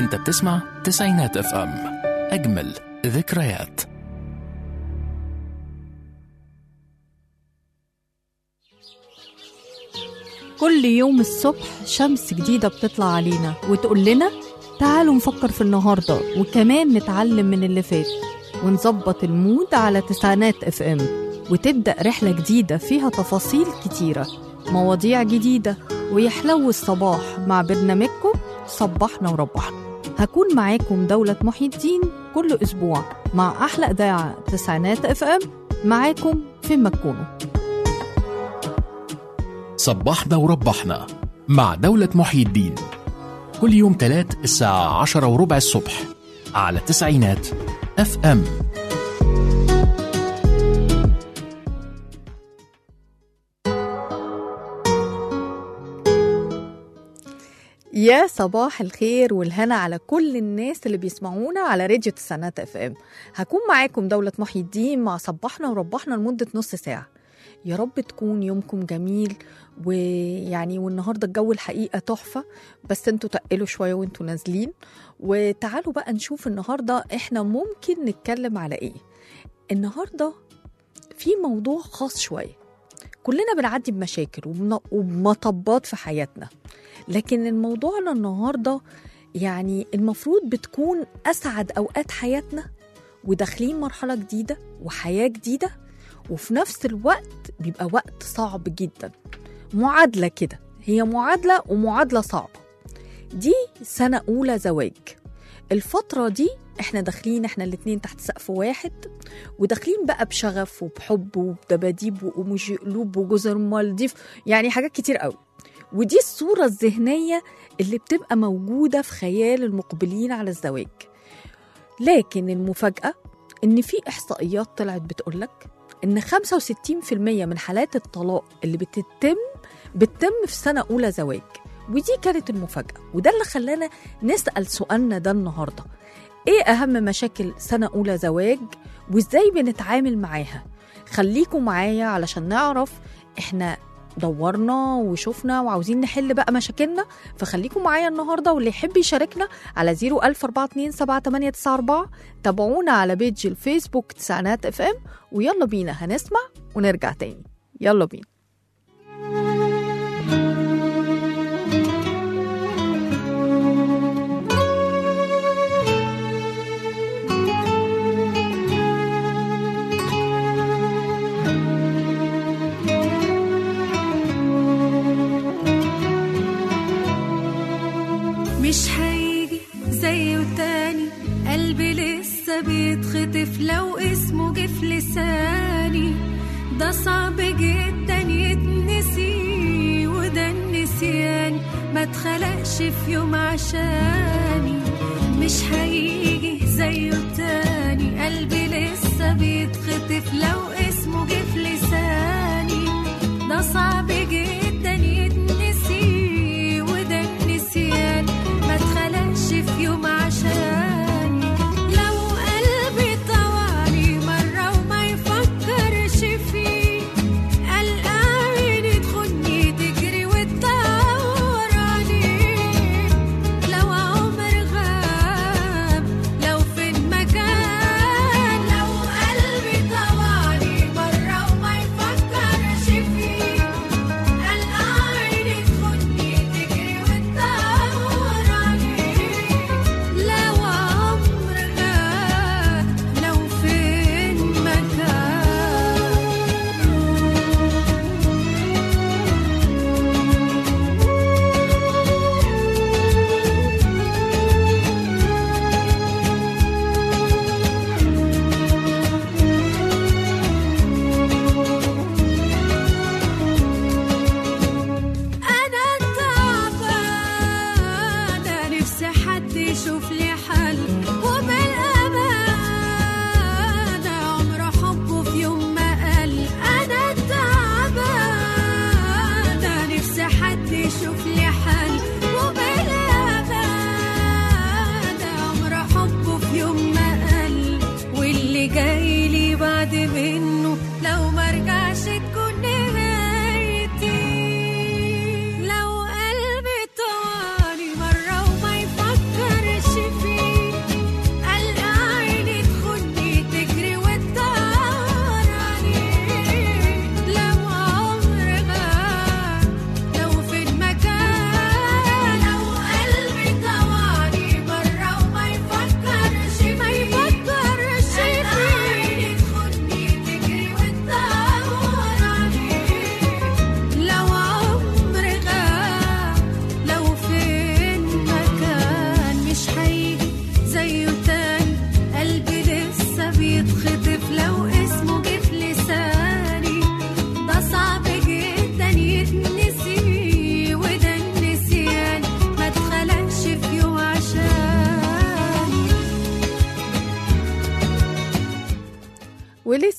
انت بتسمع تسعينات اف ام اجمل ذكريات كل يوم الصبح شمس جديدة بتطلع علينا وتقول لنا تعالوا نفكر في النهاردة وكمان نتعلم من اللي فات ونظبط المود على تسعينات اف ام وتبدأ رحلة جديدة فيها تفاصيل كتيرة مواضيع جديدة ويحلو الصباح مع برنامجكم صبحنا وربحنا هكون معاكم دولة محي الدين كل أسبوع مع أحلى إذاعة تسعينات اف ام معاكم فين ما تكونوا صبحنا وربحنا مع دولة محي الدين كل يوم تلات الساعة عشرة وربع الصبح على تسعينات اف ام يا صباح الخير والهنا على كل الناس اللي بيسمعونا على راديو تسعينات اف ام هكون معاكم دولة محي الدين مع صبحنا وربحنا لمدة نص ساعة يا رب تكون يومكم جميل ويعني والنهارده الجو الحقيقه تحفه بس انتوا تقلوا شويه وانتوا نازلين وتعالوا بقى نشوف النهارده احنا ممكن نتكلم على ايه النهارده في موضوع خاص شويه كلنا بنعدي بمشاكل وبن- وبمطبات في حياتنا لكن الموضوعنا النهارده يعني المفروض بتكون اسعد اوقات حياتنا وداخلين مرحله جديده وحياه جديده وفي نفس الوقت بيبقى وقت صعب جدا معادله كده هي معادله ومعادله صعبه دي سنه اولى زواج الفتره دي احنا داخلين احنا الاتنين تحت سقف واحد وداخلين بقى بشغف وبحب وبدباديب وأموجي قلوب وجزر مالديف يعني حاجات كتير قوي ودي الصورة الذهنية اللي بتبقى موجودة في خيال المقبلين على الزواج لكن المفاجأة إن في إحصائيات طلعت بتقولك إن 65% من حالات الطلاق اللي بتتم بتتم في سنة أولى زواج ودي كانت المفاجأة وده اللي خلانا نسأل سؤالنا ده النهاردة إيه أهم مشاكل سنة أولى زواج وإزاي بنتعامل معاها خليكم معايا علشان نعرف إحنا دورنا وشفنا وعاوزين نحل بقى مشاكلنا فخليكم معايا النهارده واللي يحب يشاركنا على 004278994 تابعونا على بيج الفيسبوك تسعينات اف ام ويلا بينا هنسمع ونرجع تاني يلا بينا مش هيجي زيه تاني قلبي لسه بيتخطف لو اسمه جه في لساني ده صعب جدا يتنسي وده النسيان ما اتخلقش في يوم عشاني مش هيجي زيه تاني قلبي لسه بيتخطف لو اسمه جه في لساني ده صعب جدا يتنسي وده النسيان ما اتخلقش في يوم عشاني لو قلبي طوالي مرة وما يفكرش فيه قلقان عيني تخني تجري وتدور عليه لو عمر غاب لو في المكان لو قلبي طوالي مرة وما يفكرش فيه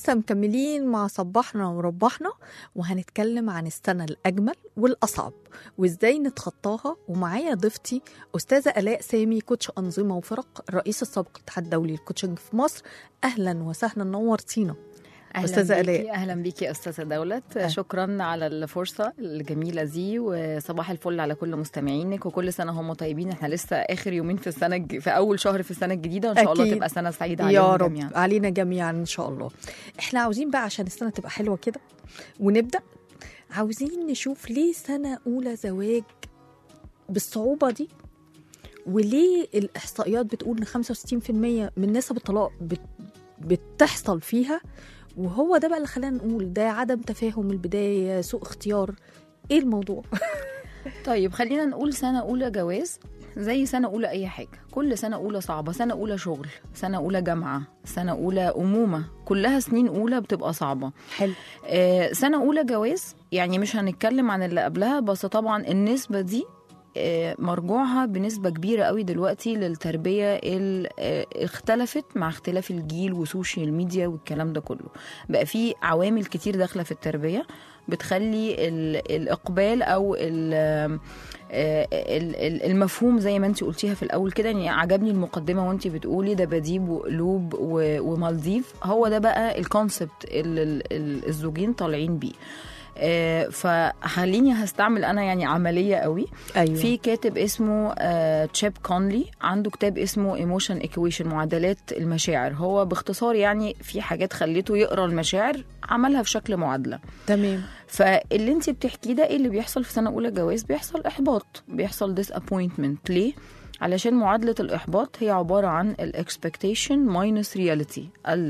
ولسه مكملين مع صباحنا وربحنا وهنتكلم عن السنة الأجمل والأصعب وإزاي نتخطاها ومعايا ضيفتي أستاذة آلاء سامي كوتش أنظمة وفرق الرئيس السابق الاتحاد الدولي للكوتشنج في مصر أهلا وسهلا نورتينا أهلاً أستاذة بيكي- آلاء. اهلا بيكي يا استاذه دولت أهلا. شكرا على الفرصه الجميله دي وصباح الفل على كل مستمعينك وكل سنه هم طيبين احنا لسه اخر يومين في السنه الج... في اول شهر في السنه الجديده وان شاء الله أكيد. تبقى سنه سعيده علينا يا رب جميعا علينا جميعا إن شاء الله إحنا عاوزين بقى عشان السنة تبقى حلوة كده ونبدأ عاوزين نشوف ليه سنة أولى زواج بالصعوبة دي وليه الإحصائيات بتقول إن 65% من نسب الطلاق بت... بتحصل فيها وهو ده بقى اللي خلانا نقول ده عدم تفاهم البداية سوء اختيار ايه الموضوع طيب خلينا نقول سنه اولى جواز زي سنه اولى اي حاجه كل سنه اولى صعبه سنه اولى شغل سنه اولى جامعه سنه اولى امومه كلها سنين اولى بتبقى صعبه حلو آه، سنة أولى جواز يعني مش هنتكلم عن اللي قبلها بس طبعا النسبة دي آه، مرجوعها بنسبة كبيرة قوي دلوقتي للتربية اللي اختلفت مع اختلاف الجيل وسوشيال ميديا والكلام ده كله بقى في عوامل كتير داخلة في التربية بتخلي ال- الإقبال أو ال- آه، ال- ال- المفهوم زي ما انت قلتيها في الأول كده يعني عجبني المقدمة وانت بتقولي دباديب وقلوب و- ومالديف هو ده بقى الكونسبت اللي ال- ال- الزوجين طالعين بيه آه، فخليني هستعمل انا يعني عمليه قوي ايوه في كاتب اسمه آه، تشيب كونلي عنده كتاب اسمه ايموشن ايكويشن معادلات المشاعر هو باختصار يعني في حاجات خليته يقرا المشاعر عملها في شكل معادله تمام فاللي انت بتحكيه ده ايه اللي بيحصل في سنه اولى جواز بيحصل احباط بيحصل disappointment ليه علشان معادلة الإحباط هي عبارة عن الاكسبكتيشن ماينس رياليتي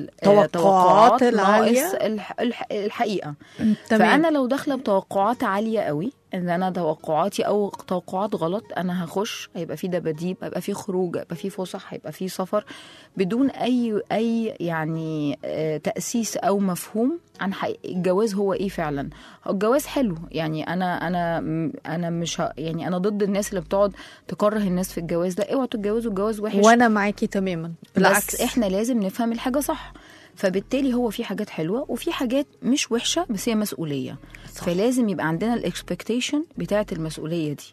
توقعات العالية. ناقص الح- الح- الحقيقة تمام فانا لو داخله بتوقعات عاليه قوي ان انا توقعاتي او توقعات غلط انا هخش هيبقى في دباديب هيبقى في خروج هيبقى في فسح هيبقى في سفر بدون اي اي يعني آه، تاسيس او مفهوم عن حقيقة الجواز هو ايه فعلا هو الجواز حلو يعني انا انا انا مش ه- يعني انا ضد الناس اللي بتقعد تكره الناس في الجواز ده اوعوا تتجوزوا الجواز وحش وانا معاكي تماما بالعكس بس احنا لازم نفهم الحاجه صح فبالتالي هو في حاجات حلوه وفي حاجات مش وحشه بس هي مسؤوليه صح. فلازم يبقى عندنا الاكسبكتيشن بتاعه المسؤوليه دي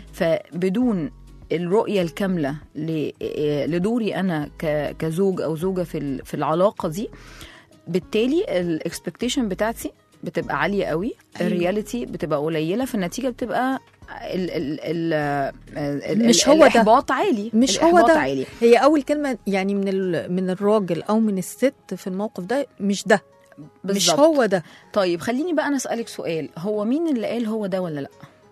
فبدون الرؤيه الكامله ل- آه، لدوري انا ك- كزوج او زوجه في ال- في العلاقه دي بالتالي الاكسبكتيشن بتاعتي بتبقى عاليه قوي أيوة. الرياليتي بتبقى قليله فالنتيجه بتبقى ال ال ال ال مش ال- هو ده. الاحباط عالي مش هو الإحباط ده. عالي هي اول كلمه يعني من ال... من الراجل او من الست في الموقف ده مش ده مش بالظبط. هو ده طيب خليني بقى انا اسالك سؤال هو مين اللي قال هو ده ولا لا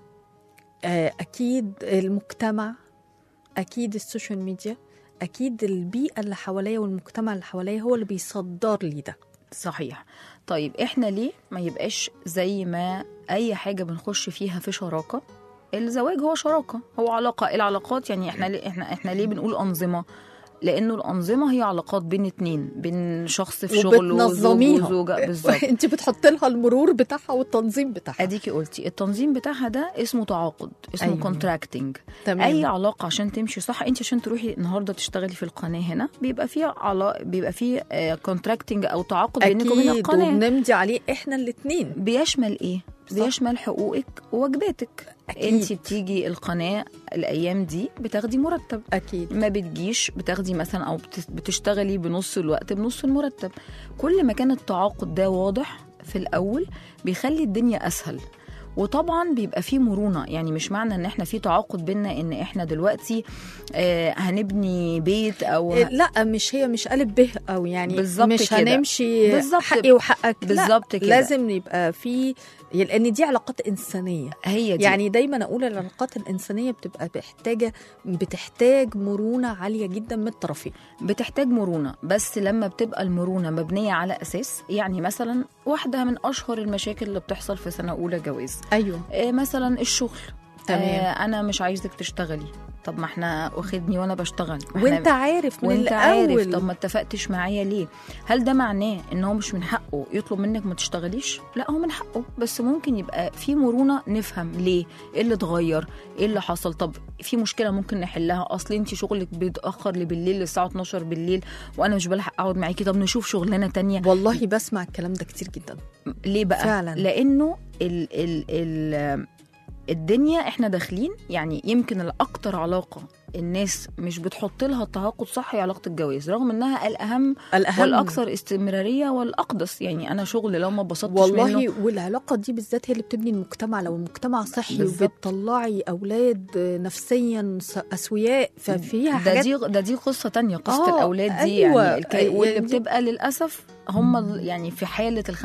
آه، اكيد المجتمع اكيد السوشيال ميديا اكيد البيئه اللي حواليا والمجتمع اللي حواليا هو اللي بيصدر لي ده صحيح طيب احنا ليه ما يبقاش زي ما اي حاجه بنخش فيها في شراكه الزواج هو شراكه هو علاقه العلاقات يعني احنا ليه احنا احنا ليه بنقول انظمه لانه الانظمه هي علاقات بين اتنين بين شخص في شغله وزوج وبتنظميها وزوجه بالظبط انت بتحط لها المرور بتاعها والتنظيم بتاعها اديكي قلتي التنظيم بتاعها ده اسمه تعاقد اسمه أيوة. أيوة. كونتراكتنج تمام اي علاقه عشان تمشي صح انت عشان تروحي النهارده تشتغلي في القناه هنا بيبقى فيه علا... بيبقى فيه كونتراكتنج او تعاقد بينك وبين اكيد القناه وبنمضي عليه احنا الاثنين بيشمل ايه صح. بيشمل حقوقك وواجباتك أكيد. انت بتيجي القناه الايام دي بتاخدي مرتب اكيد ما بتجيش بتاخدي مثلا او بت- بتشتغلي بنص الوقت بنص المرتب كل ما كان التعاقد ده واضح في الاول بيخلي الدنيا اسهل وطبعا بيبقى فيه مرونه يعني مش معنى ان احنا في تعاقد بينا ان احنا دلوقتي آه هنبني بيت او إيه، لا مش هي مش قالب به او يعني بالظبط مش كده. هنمشي بالظبط. حقي وحقك لا، بالظبط كده. لازم يبقى في لان دي علاقات انسانيه هي دي يعني دايما اقول العلاقات الانسانيه بتبقى محتاجه بتحتاج مرونه عاليه جدا من الطرفين بتحتاج مرونة بس لما بتبقى المرونة مبنية على أساس يعني مثلا واحدة من أشهر المشاكل اللي بتحصل في سنة أولى جواز ايوه آه، مثلا الشغل تمام. آه انا مش عايزك تشتغلي طب ما احنا واخدني وانا بشتغل ما وانت احنا عارف من وانت الاول عارف طب ما اتفقتش معايا ليه هل ده معناه ان هو مش من حقه يطلب منك ما تشتغليش لا هو من حقه بس ممكن يبقى في مرونه نفهم ليه ايه اللي اتغير ايه اللي حصل طب في مشكله ممكن نحلها اصل انت شغلك بيتاخر لبالليل للساعه 12 بالليل وانا مش بلحق اقعد معاكي طب نشوف شغلانه تانية والله بسمع الكلام ده كتير جدا ليه بقى فعلاً. لانه ال ال ال الدنيا احنا داخلين يعني يمكن الاكتر علاقه الناس مش بتحط لها التعاقد صح هي علاقه الجواز رغم انها الاهم الاهم والاكثر استمراريه والاقدس يعني انا شغل لو ما اتبسطتش منه والله والعلاقه دي بالذات هي اللي بتبني المجتمع لو المجتمع صحي بالظبط. وبتطلعي اولاد نفسيا س- اسوياء ففيها ده حاجات دي ده دي قصه تانية قصه آه، الاولاد دي أيوة. يعني الك... يعني واللي دي- بتبقى للاسف هم ال- يعني في حاله ال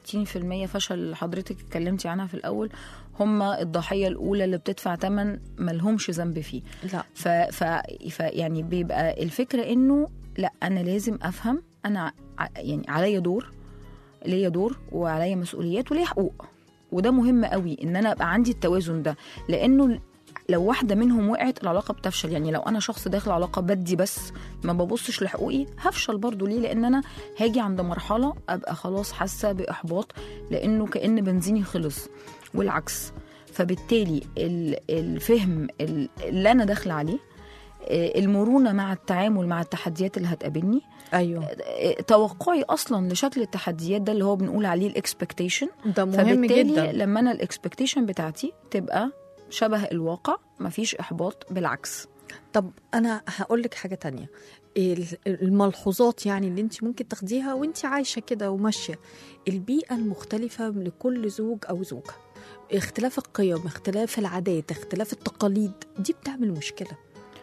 65% فشل اللي حضرتك اتكلمتي عنها في الاول هم الضحيه الاولى اللي بتدفع ثمن ملهمش ذنب فيه لا ف... ف... ف يعني بيبقى الفكره انه لا انا لازم افهم انا ع... يعني عليا دور ليا دور وعليا مسؤوليات وليا حقوق وده مهم قوي ان انا ابقى عندي التوازن ده لانه لو واحده منهم وقعت العلاقه بتفشل يعني لو انا شخص داخل علاقه بدي بس ما ببصش لحقوقي هفشل برضو ليه لان انا هاجي عند مرحله ابقى خلاص حاسه باحباط لانه كان بنزيني خلص والعكس فبالتالي ال- الفهم ال- اللي انا داخله عليه آه، المرونه مع التعامل مع التحديات اللي هتقابلني ايوه آه، توقعي اصلا لشكل التحديات ده اللي هو بنقول عليه الاكسبكتيشن ده مهم فبالتالي جدا لما انا الاكسبكتيشن بتاعتي تبقى شبه الواقع مفيش احباط بالعكس طب انا هقول لك حاجه تانية ال- الملحوظات يعني اللي انت ممكن تاخديها وانت عايشه كده وماشيه البيئه المختلفه لكل زوج او زوجه اختلاف القيم اختلاف العادات اختلاف التقاليد دي بتعمل مشكله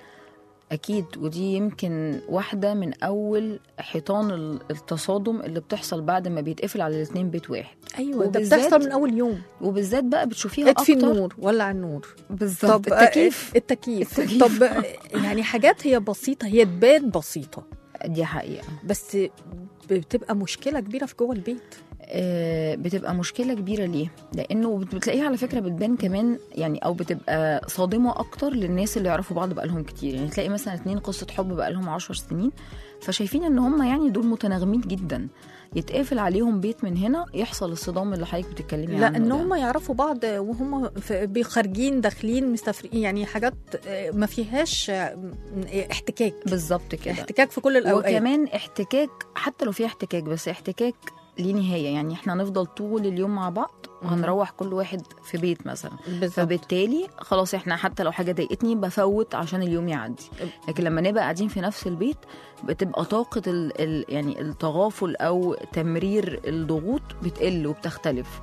اكيد ودي يمكن واحده من اول حيطان ال- التصادم اللي بتحصل بعد ما بيتقفل على الاتنين بيت واحد ايوه ده وبالذات- بتحصل من اول يوم وبالذات بقى بتشوفيها اطفي اكتر النور ولع النور بالظبط طب التكييف آه، التكييف التكييف. طب آه، يعني حاجات هي بسيطه هي تبان بسيطه دي حقيقه بس بتبقى مشكله كبيره في جوه البيت آه، بتبقى مشكله كبيره ليه لانه بت- بتلاقيها على فكره بتبان كمان يعني او بتبقى صادمه اكتر للناس اللي يعرفوا بعض بقالهم كتير يعني تلاقي مثلا اتنين قصه حب بقالهم عشر سنين فشايفين ان هم يعني دول متناغمين جدا يتقفل عليهم بيت من هنا يحصل الصدام اللي حضرتك بتتكلمي لا عنه ان ده. هم يعرفوا بعض وهم في- خارجين داخلين مسافرين يعني حاجات آه، ما فيهاش آه، احتكاك بالظبط كده احتكاك في كل الاوقات وكمان احتكاك حتى لو في احتكاك بس احتكاك ليه نهايه يعني احنا هنفضل طول اليوم مع بعض وهنروح كل واحد في بيت مثلا بالظبط فبالتالي خلاص احنا حتى لو حاجه ضايقتني بفوت عشان اليوم يعدي لكن لما نبقى قاعدين في نفس البيت بتبقى طاقه ال ال يعني التغافل او تمرير الضغوط بتقل وبتختلف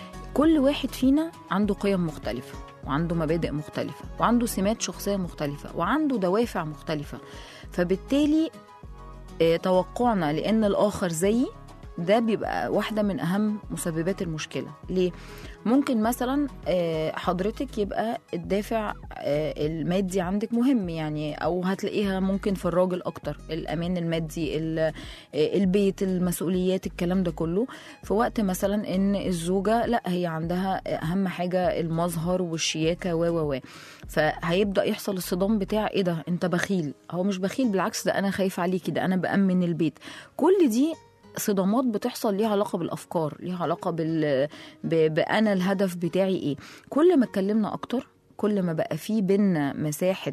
كل واحد فينا عنده قيم مختلفه وعنده مبادئ مختلفه وعنده سمات شخصيه مختلفه وعنده دوافع مختلفه فبالتالي آه، توقعنا لان الاخر زيي ده بيبقى واحده من اهم مسببات المشكله ليه ممكن مثلا آه، حضرتك يبقى الدافع آه، المادي عندك مهم يعني او هتلاقيها ممكن في الراجل اكتر الامان المادي ال- آه، البيت المسؤوليات الكلام ده كله في وقت مثلا ان الزوجه لا هي عندها اهم حاجه المظهر والشياكه و و و فهيبدا يحصل الصدام بتاع ايه ده انت بخيل هو مش بخيل بالعكس ده انا خايف عليكي ده انا بامن البيت كل دي صدامات بتحصل ليها علاقه بالافكار ليها علاقه بال ب... بانا الهدف بتاعي ايه كل ما اتكلمنا اكتر كل ما بقى في بينا مساحه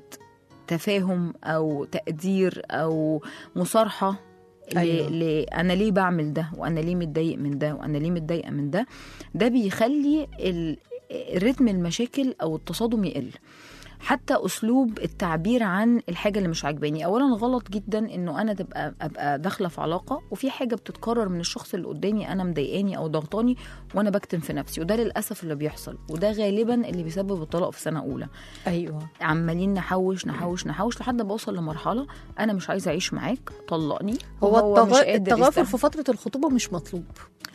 تفاهم او تقدير او مصارحه أيوة. أيوة. ل... ل... انا ليه بعمل ده وانا ليه متضايق من ده وانا ليه متضايقه من ده ده بيخلي ال... رتم المشاكل او التصادم يقل حتى اسلوب التعبير عن الحاجه اللي مش عاجباني اولا غلط جدا انه انا تبقى ابقى داخله في علاقه وفي حاجه بتتكرر من الشخص اللي قدامي انا مضايقاني او ضغطاني وانا بكتم في نفسي وده للاسف اللي بيحصل وده غالبا اللي بيسبب الطلاق في سنه اولى ايوه عمالين نحوش نحوش نحوش لحد ما اوصل لمرحله انا مش عايزه اعيش معاك طلقني هو وهو التغ... مش قادر التغافل يستحمل. في فتره الخطوبه مش مطلوب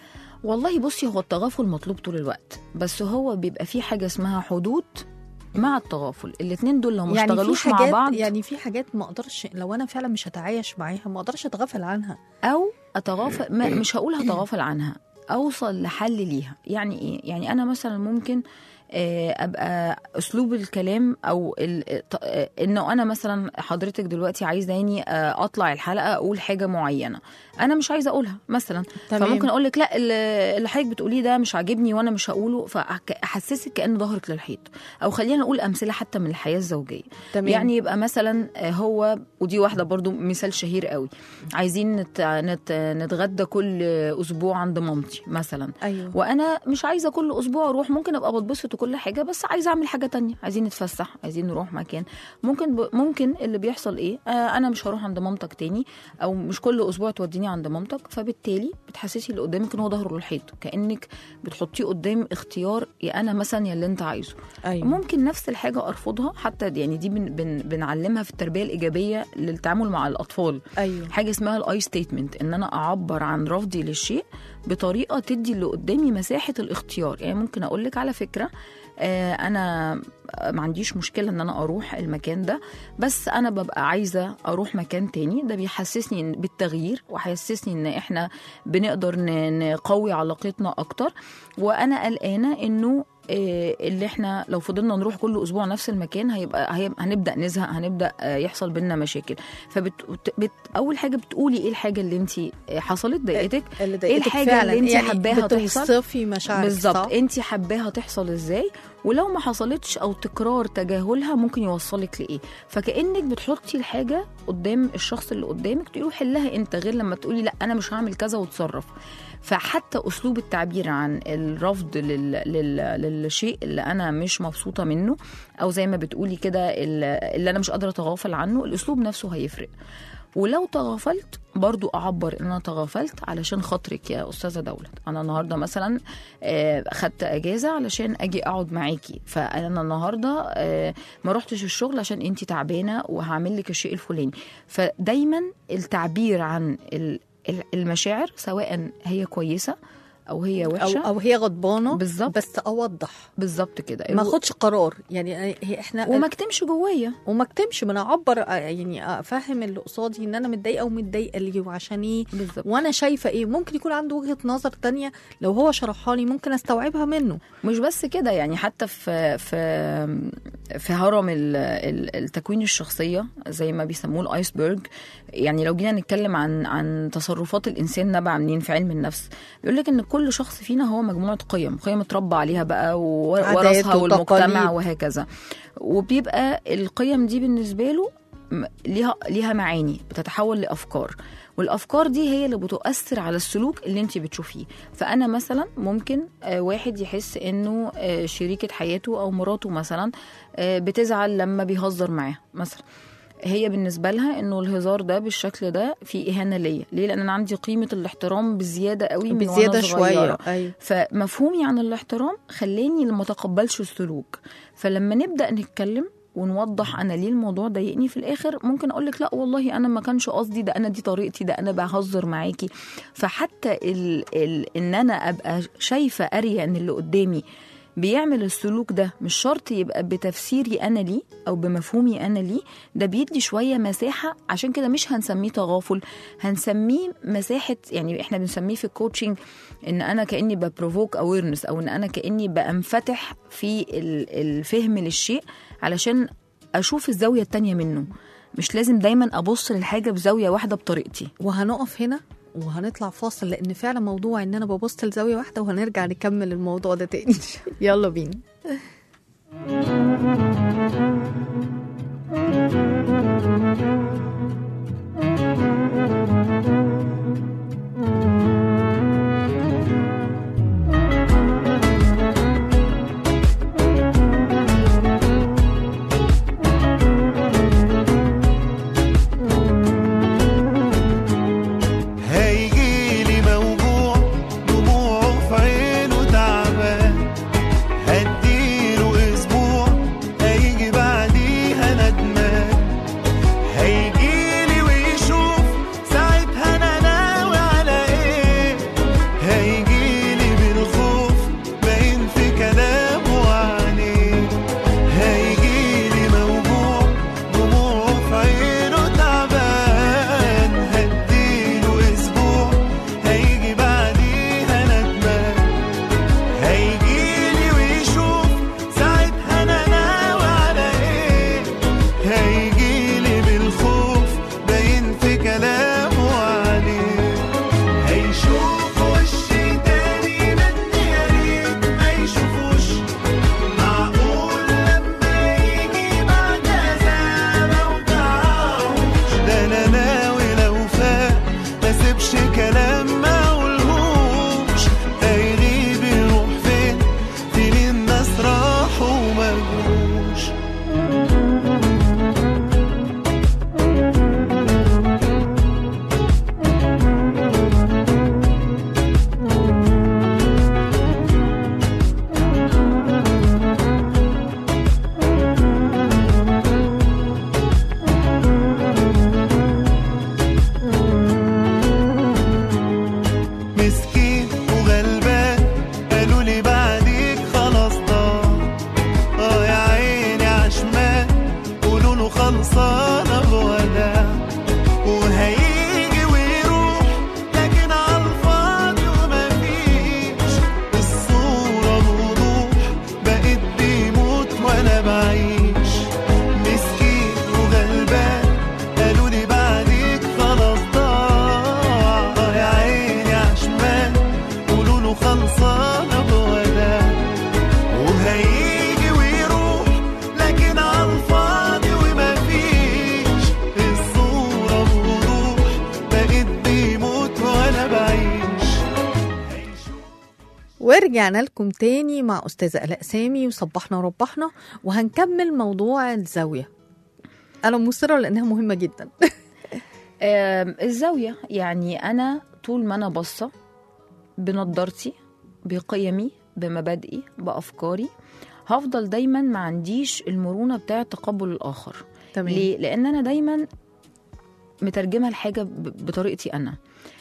والله بصي هو التغافل مطلوب طول الوقت بس هو بيبقى في حاجه اسمها حدود مع التغافل الاثنين دول لو ما يعني اشتغلوش في مع حاجات بعض يعني في حاجات ما اقدرش لو انا فعلا مش هتعايش معاها ما اقدرش اتغافل عنها او اتغافل ما مش هقول هتغافل عنها اوصل لحل ليها يعني ايه يعني انا مثلا ممكن آه، ابقى اسلوب الكلام او ال- ط- آه، انه انا مثلا حضرتك دلوقتي عايزاني آه، اطلع الحلقه اقول حاجه معينه انا مش عايزه اقولها مثلا تمام. فممكن اقول لك لا اللي اللي حضرتك بتقوليه ده مش عاجبني وانا مش هقوله فاحسسك كان ظهرك للحيط او خلينا نقول امثله حتى من الحياه الزوجيه تمام. يعني يبقى مثلا آه، هو ودي واحده برضو مثال شهير قوي عايزين نت... نت... نتغدى كل اسبوع عند مامتي مثلا ايوه وانا مش عايزه كل اسبوع اروح ممكن ابقى بتبسط وكل حاجه بس عايزه اعمل حاجه تانية عايزين نتفسح عايزين نروح مكان ممكن ب... ممكن اللي بيحصل ايه آه انا مش هروح عند مامتك تاني او مش كل اسبوع توديني عند مامتك فبالتالي بتحسسي اللي قدامك ان هو ظهره للحيط كانك بتحطيه قدام اختيار يا انا مثلا يا اللي انت عايزه ايوه ممكن نفس الحاجه ارفضها حتى يعني دي بن بن بنعلمها في التربيه الايجابيه للتعامل مع الاطفال ايوه حاجه اسمها الاي ستيتمنت ان انا اعبر عن رفضي للشيء بطريقه تدي اللي قدامي مساحه الاختيار يعني ممكن اقول لك على فكره آه، انا ما عنديش مشكله ان انا اروح المكان ده بس انا ببقى عايزه اروح مكان تاني ده بيحسسني إن- بالتغيير وهيحسسني ان احنا بنقدر ن- نقوي علاقتنا اكتر وانا قلقانه انه آه، اللي احنا لو فضلنا نروح كل اسبوع نفس المكان هيبقى هي- هنبدا نزهق هنبدا آه، يحصل بينا مشاكل فبت بت اول حاجه بتقولي ايه الحاجه اللي انت حصلت ضايقتك اللي ايه ضايقتك الحاجه فعلا اللي انت يعني حباها تحصل بتوصفي مشاعرك بالظبط صح؟ انت حباها تحصل ازاي ولو ما حصلتش او تكرار تجاهلها ممكن يوصلك لايه فكانك بتحطي الحاجه قدام الشخص اللي قدامك تقولي له حلها انت غير لما تقولي لا انا مش هعمل كذا وتصرف فحتى اسلوب التعبير عن الرفض لل... لل... للشيء اللي انا مش مبسوطه منه او زي ما بتقولي كده ال- اللي انا مش قادره اتغافل عنه الاسلوب نفسه هيفرق ولو تغافلت برضو اعبر ان انا تغافلت علشان خاطرك يا استاذه دولت انا النهارده مثلا آه، خدت اجازه علشان اجي اقعد معاكي فانا النهارده آه، ما رحتش الشغل عشان انت تعبانه وهعمل لك الشيء الفلاني فدايما التعبير عن ال- ال- المشاعر سواء هي كويسه او هي او وحشه او هي غضبانه بالظبط. بس اوضح بالظبط كده ما اخدش قرار يعني هي احنا وما اكتمش جوايا وما اكتمش ما انا اعبر يعني افهم اللي قصادي ان انا متضايقه ومتضايقه ليه وعشان ايه بالظبط وانا شايفه ايه ممكن يكون عنده وجهه نظر تانية لو هو شرحها لي ممكن استوعبها منه مش بس كده يعني حتى في في في هرم ال- ال- التكوين الشخصيه زي ما بيسموه الايسبرج يعني لو جينا نتكلم عن عن تصرفات الانسان نبع منين في علم النفس بيقول لك ان كل شخص فينا هو مجموعه قيم قيم اتربى عليها بقى عادات وورثها والمجتمع وتقاليد. وهكذا وبيبقى القيم دي بالنسبه له م- ليها ليها معاني بتتحول لافكار والافكار دي هي اللي بتؤثر على السلوك اللي انت بتشوفيه فانا مثلا ممكن آه، واحد يحس انه آه، شريكه حياته او مراته مثلا آه، بتزعل لما بيهزر معاها مثلا هي بالنسبه لها انه الهزار ده بالشكل ده فيه اهانه ليا ليه لان انا عندي قيمه الاحترام بزياده قوي من بزياده وأنا شويه صغيرة. ايوه فمفهومي عن الاحترام خلاني ما اتقبلش السلوك فلما نبدا نتكلم ونوضح انا ليه الموضوع ضايقني في الاخر ممكن اقول لك لا والله انا ما كانش قصدي ده انا دي طريقتي ده انا بهزر معاكي فحتى ال ال ان انا ابقى شايفه قاريه ان اللي قدامي بيعمل السلوك ده مش شرط يبقى بتفسيري انا ليه او بمفهومي انا ليه ده بيدي شويه مساحه عشان كده مش هنسميه تغافل هنسميه مساحه يعني احنا بنسميه في الكوتشنج ان انا كاني ببروفوك اويرنس او ان انا كاني بانفتح في ال- الفهم للشيء علشان اشوف الزاويه التانية منه مش لازم دايما ابص للحاجه بزاويه واحده بطريقتي وهنقف هنا وهنطلع فاصل لان فعلا موضوع ان انا ببص لزاويه واحده وهنرجع نكمل الموضوع ده تاني يلا بينا هيجيلي موجوع دموعه في عينه تعبان هديله خلصانة بوداع وهيجي ويروح لكن عالفاضي ومفيش الصورة بوضوح بقيت بيموت وانا بعيش مسكين وغلبان قالوا لي بعديك خلاص ضاع يا عيني عشمان قولوا له خلصانة بوداع وهيجي ويروح لكن عالفاضي ومفيش الصورة بوضوح بقيت بيموت وانا بعيش ورجعنا لكم تاني مع أستاذة آلاء سامي وصبحنا وربحنا وهنكمل موضوع الزاوية أنا مصرة لأنها مهمة جدا آم، الزاوية يعني أنا طول ما أنا باصة بنضارتي بقيمي بمبادئي بأفكاري هفضل دايما ما عنديش المرونة بتاعة تقبل الآخر تمام ليه؟ لأن أنا دايما مترجمة الحاجة ب- بطريقتي أنا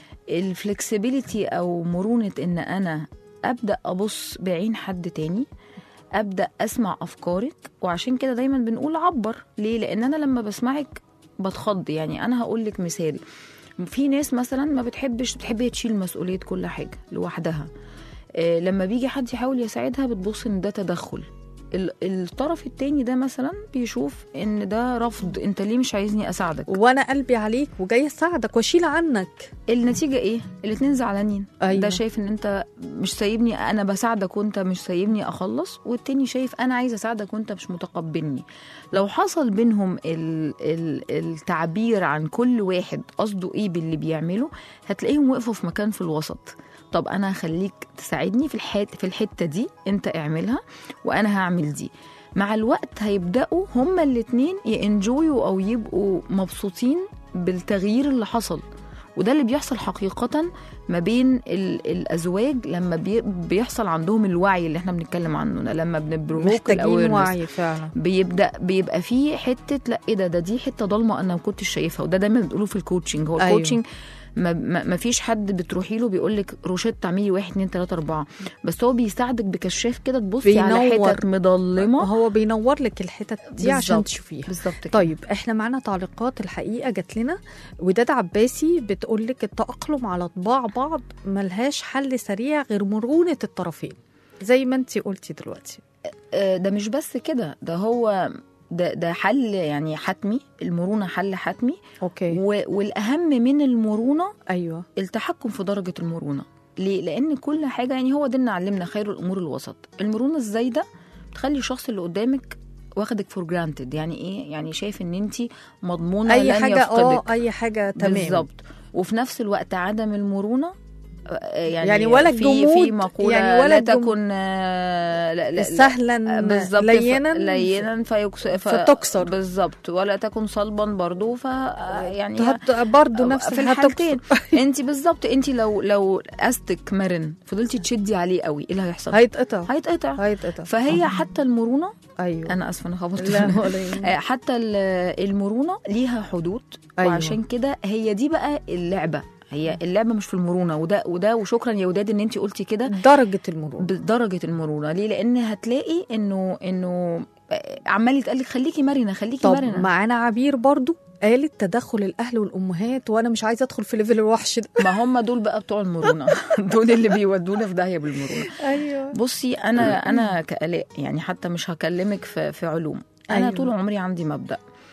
الفلكسبيليتي أو مرونة إن أنا أبدأ أبص بعين حد تاني أبدأ أسمع أفكارك وعشان كده دايما بنقول عبر ليه؟ لأن أنا لما بسمعك بتخض يعني أنا هقول لك مثال في ناس مثلا ما بتحبش بتحب هي تشيل مسؤولية كل حاجة لوحدها آه، لما بيجي حد يحاول يساعدها بتبص ان ده تدخل ال- الطرف التاني ده مثلا بيشوف ان ده رفض انت ليه مش عايزني اساعدك وأنا قلبي عليك وجاية أساعدك وأشيل عنك النتيجة ايه الاتنين زعلانين أيوة. ده شايف ان انت مش سايبني انا بساعدك وانت مش سايبني اخلص والتاني شايف انا عايز اساعدك وانت مش متقبلني لو حصل بينهم ال ال التعبير عن كل واحد قصده ايه باللي بيعمله هتلاقيهم وقفوا في مكان في الوسط طب انا هخليك تساعدني في الحت في الحته دي انت اعملها وانا هعمل دي مع الوقت هيبداوا هما الاتنين ينجويوا او يبقوا مبسوطين بالتغيير اللي حصل وده اللي بيحصل حقيقة ما بين ال- الأزواج لما بي بيحصل عندهم الوعي اللي احنا بنتكلم عنه لما بنبروك محتاجين وعي فعلا بيبدا بيبقى فيه حته لا ايه ده ده دي حته ضلمه انا ما كنتش شايفها وده دايما بنقوله في الكوتشنج هو أيوة. الكوتشنج ما, ما, ما فيش حد بتروحي له بيقول لك روشته اعملي واحد اتنين تلاته اربعه بس هو بيساعدك بكشاف كده تبصي على بينور. حتت مضلمه هو بينور لك الحتت دي عشان بالظبط. تشوفيها بالظبط كده طيب احنا معانا تعليقات الحقيقه جات لنا وداد عباسي بتقول لك التاقلم على طباع بعض ملهاش حل سريع غير مرونه الطرفين زي ما انت قلتي دلوقتي آه، ده مش بس كده ده هو ده ده حل يعني حتمي المرونه حل حتمي اوكي و- والاهم من المرونه ايوه التحكم في درجة المرونة ليه؟ لأن كل حاجة يعني هو ديننا علمنا خير الأمور الوسط المرونة الزايدة تخلي الشخص اللي قدامك واخدك فور جرانتد يعني ايه يعني شايف ان انت مضمونه اي لن حاجه اه يفقدك اي حاجه تمام بالظبط وفي نفس الوقت عدم المرونه آه، يعني, يعني ولا في الجمود، في مقوله يعني يعني ولا لا الجم- تكن آه، لا لا سهلا بالظبط لينا ف- لينا فيكس ف... فتكسر. بالظبط ولا تكن صلبا برضو ف يعني هت- برضه نفس في الحالتين انت بالظبط انت لو لو استك مرن فضلتي تشدي عليه قوي ايه اللي هيحصل هيتقطع هيتقطع هيتقطع فهي حتى المرونه ايوه انا اسفه انا خبطت لا في- ولا يهمك. آه، حتى ال- المرونه ليها حدود أيوة. وعشان كده هي دي بقى اللعبه هي اللعبه مش في المرونه وده وده وشكرا يا وداد ان انت قلتي كده درجه المرونه بدرجه المرونه ليه لان هتلاقي انه انه آه، عمال يتقال لك خليكي مرنه خليكي طب مرنه معانا عبير برضو قالت تدخل الاهل والامهات وانا مش عايزه ادخل في ليفل الوحش ده ما هم دول بقى بتوع المرونه دول اللي بيودونا في داهيه بالمرونه ايوه بصي انا انا كالاء يعني حتى مش هكلمك في في علوم انا أيوة. أيوة. طول عمري عندي مبدا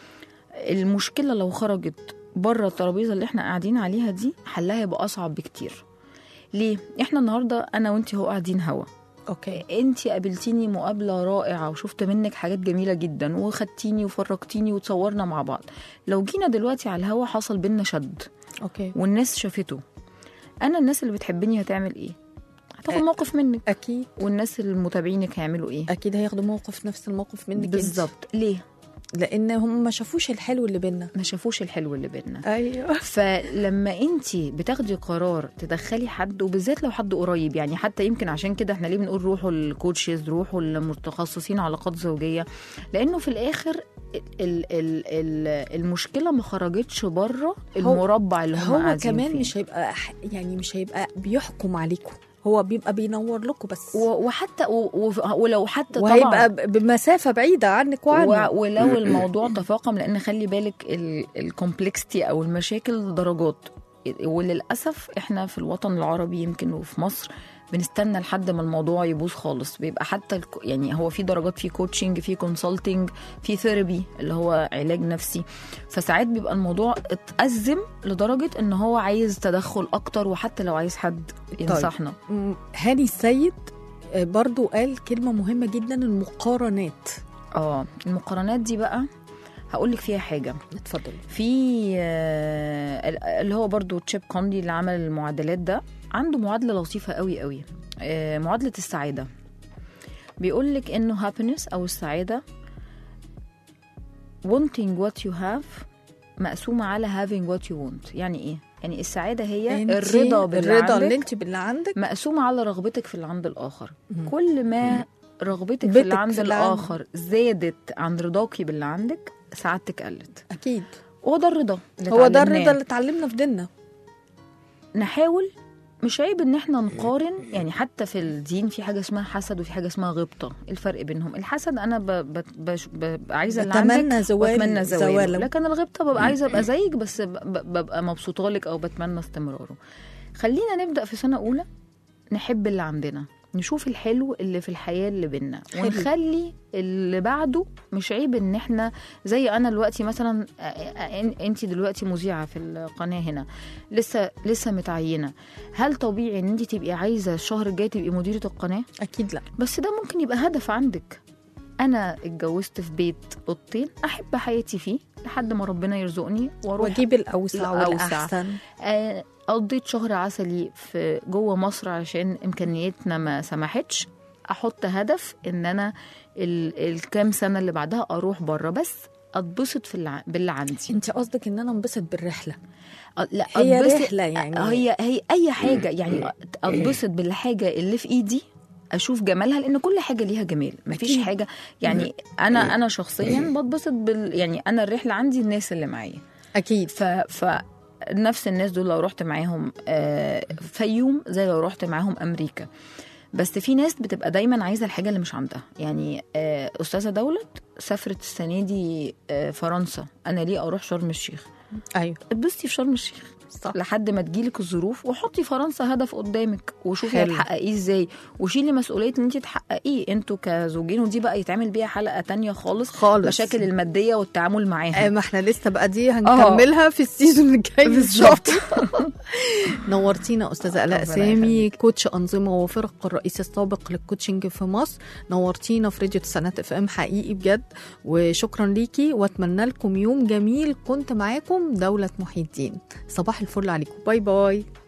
المشكله لو خرجت بره الترابيزه اللي احنا قاعدين عليها دي حلها يبقى اصعب بكتير ليه احنا النهارده انا وانت هو قاعدين هوا اوكي انت قابلتيني مقابله رائعه وشفت منك حاجات جميله جدا وخدتيني وفرجتيني وتصورنا مع بعض لو جينا دلوقتي على الهوا حصل بينا شد اوكي والناس شافته انا الناس اللي بتحبني هتعمل ايه هتاخد أ- موقف منك اكيد والناس اللي متابعينك هيعملوا ايه اكيد هياخدوا موقف نفس الموقف منك انت. بالظبط ليه لان هم ما شافوش الحلو اللي بينا ما شافوش الحلو اللي بينا ايوه فلما انت بتاخدي قرار تدخلي حد وبالذات لو حد قريب يعني حتى يمكن عشان كده احنا ليه بنقول روحوا الكوتشز روحوا المتخصصين علاقات زوجيه لانه في الاخر ال ال ال المشكله ما خرجتش بره المربع اللي هم هو قاعدين كمان فيه. مش هيبقى ح- يعني مش هيبقى بيحكم عليكم هو بيبقى بينور لكم بس و- وحتى و- و- ولو حتى وهيبقى طبعا ب- بمسافه بعيده عنك وعنه و- ولو الموضوع تفاقم لان خلي بالك الكومبلكستي او المشاكل درجات وللاسف احنا في الوطن العربي يمكن وفي مصر بنستنى لحد ما الموضوع يبوظ خالص بيبقى حتى الك- يعني هو في درجات في كوتشنج في كونسلتنج في ثيرابي اللي هو علاج نفسي فساعات بيبقى الموضوع اتأزم لدرجة ان هو عايز تدخل اكتر وحتى لو عايز حد ينصحنا م- هاني السيد آه، برضو قال كلمه مهمه جدا المقارنات اه المقارنات دي بقى هقول لك فيها حاجه اتفضل في آه، ال- اللي هو برضو تشيب كوندي اللي عمل المعادلات ده عنده معادله لطيفه قوي قوي آه، معادله السعاده بيقول لك انه happiness او السعاده wanting what you have مقسومه على having what you want يعني ايه يعني السعاده هي انتي الرضا باللي الرضا عندك اللي انت باللي عندك مقسومه على رغبتك في اللي عند الاخر مم. كل ما رغبتك في بيتك اللي عند في اللي عند- الاخر زادت عن رضاكي باللي عندك سعادتك قلت اكيد وهو ده الرضا اللي هو ده اتعلمناه. الرضا اللي اتعلمنا في ديننا نحاول مش عيب ان احنا نقارن يعني حتى في الدين في حاجه اسمها حسد وفي حاجه اسمها غبطه إيه الفرق بينهم الحسد انا ب... ب... بش- ببقى عايزه اللي عندك بتمنى زوال واتمنى زواله زواله لكن الغبطه ببقى عايزه ابقى زيك بس ب- ب- ببقى مبسوطه لك او بتمنى استمراره خلينا نبدا في سنه اولى نحب اللي عندنا نشوف الحلو اللي في الحياه اللي بينا حلو. ونخلي اللي بعده مش عيب ان احنا زي انا دلوقتي مثلا انت دلوقتي مذيعه في القناه هنا لسه لسه متعينه هل طبيعي ان انت تبقي عايزه الشهر الجاي تبقي مديره القناه اكيد لا بس ده ممكن يبقى هدف عندك انا اتجوزت في بيت اوضتين احب حياتي فيه لحد ما ربنا يرزقني واروح واجيب الاوسع الأوسع. والاحسن آه، قضيت شهر عسلي في جوه مصر عشان امكانياتنا ما سمحتش احط هدف ان انا ال- الكام سنه اللي بعدها اروح بره بس اتبسط في الع... باللي عندي انت قصدك ان انا انبسط بالرحله أ- لا هي أتبسط- رحلة يعني. هي هي اي حاجه يعني اتبسط بالحاجه اللي في ايدي اشوف جمالها لان كل حاجه ليها جمال مفيش أكيد. حاجه يعني انا انا شخصيا بتبسط بال يعني انا الرحله عندي الناس اللي معايا اكيد ف ف نفس الناس دول لو رحت معاهم آه، فيوم زي لو رحت معاهم امريكا بس في ناس بتبقى دايما عايزه الحاجه اللي مش عندها يعني آه، استاذه دولت سافرت السنه دي آه، فرنسا انا ليه اروح شرم الشيخ ايوه اتبسطي في شرم الشيخ صح لحد ما تجيلك الظروف وحطي فرنسا هدف قدامك وشوفي حلو. هتحققيه ازاي وشيلي مسؤوليه ان انت تحققيه انتوا كزوجين ودي بقى يتعمل بيها حلقه تانية خالص خالص مشاكل الماديه والتعامل معاها آه، ما احنا لسه بقى دي هنكملها في السيزون الجاي بالظبط. نورتينا استاذه الاء ربنا سامي كوتش انظمه وفرق الرئيس السابق للكوتشنج في مصر نورتينا في راديو تسعينات اف ام حقيقي بجد وشكرا ليكي واتمنى لكم يوم جميل كنت معاكم دوله محي الدين صباح الفل عليكم باي باي